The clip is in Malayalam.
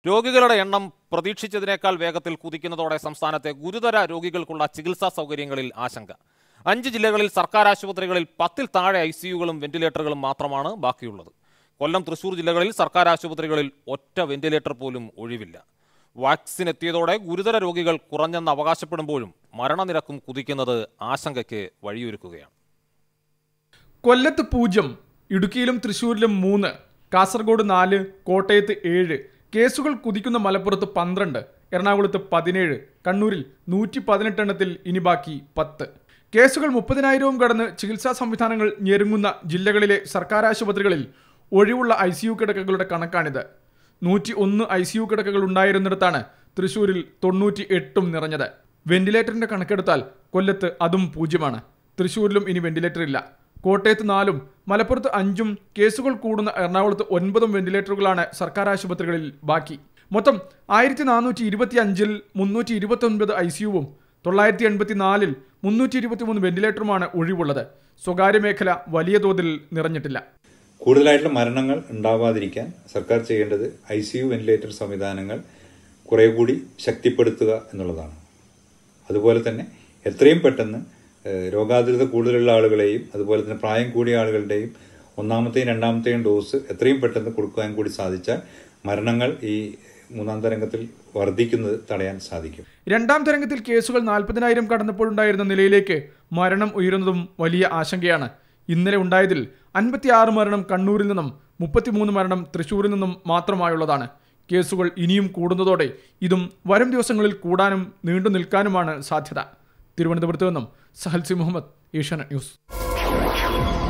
രോഗികളുടെ എണ്ണം പ്രതീക്ഷിച്ചതിനേക്കാൾ വേഗത്തിൽ കുതിക്കുന്നതോടെ സംസ്ഥാനത്തെ ഗുരുതര രോഗികൾക്കുള്ള ചികിത്സാ സൗകര്യങ്ങളിൽ ആശങ്ക അഞ്ച് ജില്ലകളിൽ സർക്കാർ ആശുപത്രികളിൽ പത്തിൽ താഴെ ഐ സിയുകളും വെന്റിലേറ്ററുകളും മാത്രമാണ് ബാക്കിയുള്ളത് കൊല്ലം തൃശൂർ ജില്ലകളിൽ സർക്കാർ ആശുപത്രികളിൽ ഒറ്റ വെന്റിലേറ്റർ പോലും ഒഴിവില്ല വാക്സിൻ എത്തിയതോടെ ഗുരുതര രോഗികൾ കുറഞ്ഞെന്ന് അവകാശപ്പെടുമ്പോഴും മരണനിരക്കും കുതിക്കുന്നത് ആശങ്കയ്ക്ക് വഴിയൊരുക്കുകയാണ് കൊല്ലത്ത് പൂജ്യം ഇടുക്കിയിലും തൃശ്ശൂരിലും മൂന്ന് കാസർഗോഡ് നാല് കോട്ടയത്ത് ഏഴ് കേസുകൾ കുതിക്കുന്ന മലപ്പുറത്ത് പന്ത്രണ്ട് എറണാകുളത്ത് പതിനേഴ് കണ്ണൂരിൽ നൂറ്റി പതിനെട്ട് എണ്ണത്തിൽ ഇനി ബാക്കി പത്ത് കേസുകൾ മുപ്പതിനായിരവും കടന്ന് ചികിത്സാ സംവിധാനങ്ങൾ ഞെരുങ്ങുന്ന ജില്ലകളിലെ സർക്കാർ ആശുപത്രികളിൽ ഒഴിവുള്ള ഐ സി യു കിടക്കകളുടെ കണക്കാണിത് നൂറ്റി ഒന്ന് ഐ സി യു കിടക്കകൾ ഉണ്ടായിരുന്നിടത്താണ് തൃശൂരിൽ തൊണ്ണൂറ്റി എട്ടും നിറഞ്ഞത് വെന്റിലേറ്ററിന്റെ കണക്കെടുത്താൽ കൊല്ലത്ത് അതും പൂജ്യമാണ് തൃശൂരിലും ഇനി വെന്റിലേറ്റർ ഇല്ല കോട്ടയത്ത് നാലും മലപ്പുറത്ത് അഞ്ചും കേസുകൾ കൂടുന്ന എറണാകുളത്ത് ഒൻപതും വെന്റിലേറ്ററുകളാണ് സർക്കാർ ആശുപത്രികളിൽ ബാക്കി മൊത്തം ആയിരത്തി നാനൂറ്റി ഇരുപത്തി അഞ്ചിൽ മുന്നൂറ്റി ഇരുപത്തി ഒൻപത് ഐ സിയുവും തൊള്ളായിരത്തി എൺപത്തി നാലിൽ മുന്നൂറ്റി ഇരുപത്തി മൂന്ന് വെന്റിലേറ്ററുമാണ് ഒഴിവുള്ളത് സ്വകാര്യ മേഖല വലിയ തോതിൽ നിറഞ്ഞിട്ടില്ല കൂടുതലായിട്ടുള്ള മരണങ്ങൾ ഉണ്ടാവാതിരിക്കാൻ സർക്കാർ ചെയ്യേണ്ടത് ഐ സി യു വെന്റിലേറ്റർ സംവിധാനങ്ങൾ കുറെ കൂടി ശക്തിപ്പെടുത്തുക എന്നുള്ളതാണ് അതുപോലെ തന്നെ എത്രയും പെട്ടെന്ന് ഏഹ്, രോഗാതുരത കൂടുതലുള്ള ആളുകളെയും അതുപോലെ തന്നെ പ്രായം കൂടിയ ആളുകളുടെയും ഒന്നാമത്തെയും രണ്ടാമത്തെയും ഡോസ് എത്രയും പെട്ടെന്ന് കൊടുക്കാൻ കൂടി സാധിച്ചാൽ മരണങ്ങൾ ഈ മൂന്നാം തരംഗത്തിൽ വർദ്ധിക്കുന്നത് തടയാൻ സാധിക്കും രണ്ടാം തരംഗത്തിൽ കേസുകൾ നാൽപ്പതിനായിരം കടന്നപ്പോഴുണ്ടായിരുന്ന നിലയിലേക്ക് മരണം ഉയരുന്നതും വലിയ ആശങ്കയാണ് ഇന്നലെ ഉണ്ടായതിൽ അൻപത്തിയാറ് മരണം കണ്ണൂരിൽ നിന്നും മുപ്പത്തിമൂന്ന് മരണം തൃശൂരിൽ നിന്നും മാത്രമായുള്ളതാണ് കേസുകൾ ഇനിയും കൂടുന്നതോടെ ഇതും വരും ദിവസങ്ങളിൽ കൂടാനും നീണ്ടു നിൽക്കാനുമാണ് സാധ്യത തിരുവനന്തപുരത്ത് നിന്നും സഹൽസി മുഹമ്മദ് ഏഷ്യാനെറ്റ് ന്യൂസ്